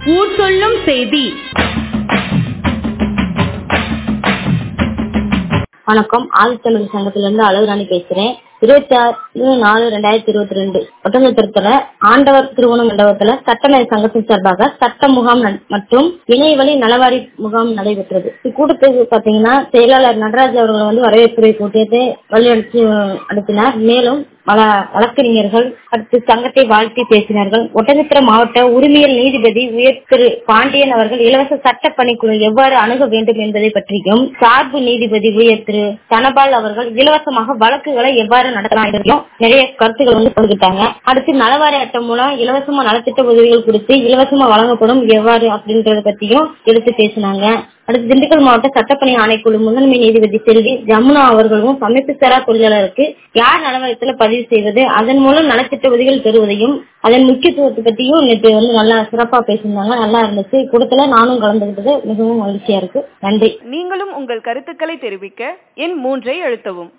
ஊர் சொல்லும் செய்தி வணக்கம் ஆதித்தமிழ் சங்கத்திலிருந்து அழகுராணி பேசுறேன் இருபத்தி ஆறு நாலு ரெண்டாயிரத்தி இருபத்தி ரெண்டு ஒட்டஞ்சத்திரத்துல ஆண்டவர் திருவோண மண்டபத்துல சட்டமேல் சங்கத்தின் சார்பாக சட்ட முகாம் நட- மற்றும் இணையவழி நலவாரி முகாம் நடைபெற்றது இக்கூட்டத்துக்கு பாத்தீங்கன்னா செயலாளர் நடராஜ் அவர்கள் வந்து வரவேற்புரை கூட்டியதை வழிநடத்தி நடத்தினார் மேலும் பல வழக்கறிஞர்கள் அடுத்து சங்கத்தை வாழ்த்தி பேசினார்கள் ஒட்டஞ்சத்திரம் மாவட்ட உரிமையல் நீதிபதி உயர் திரு பாண்டியன் அவர்கள் இலவச சட்ட பணிக்குழு எவ்வாறு அணுக வேண்டும் என்பதை பற்றியும் சார்பு நீதிபதி உயர் திரு தனபால் அவர்கள் இலவசமாக வழக்குகளை எவ்வாறு நடத்தலாம் என்றும் நிறைய கருத்துக்கள் வந்து கொடுத்துட்டாங்க அடுத்து நலவாரி அட்டை மூலம் இலவசமா நலத்திட்ட உதவிகள் கொடுத்து இலவசமா வழங்கப்படும் எவ்வாறு அப்படின்றத பத்தியும் எடுத்து பேசினாங்க அடுத்து திண்டுக்கல் மாவட்ட சட்டப்பணி ஆணைக்குழு முதன்மை நீதிபதி செல்வி ஜமுனா அவர்களும் அமைப்பு சாரா தொழிலாளருக்கு யார் நலவரத்துல பதிவு செய்வது அதன் மூலம் நலத்திட்ட உதவிகள் பெறுவதையும் அதன் முக்கியத்துவத்தை பத்தியும் நேற்று வந்து நல்லா சிறப்பா பேசியிருந்தாங்க நல்லா இருந்துச்சு கூட்டத்துல நானும் கலந்துகிட்டது மிகவும் மகிழ்ச்சியா இருக்கு நன்றி நீங்களும் உங்கள் கருத்துக்களை தெரிவிக்க எண் மூன்றை அழுத்தவும்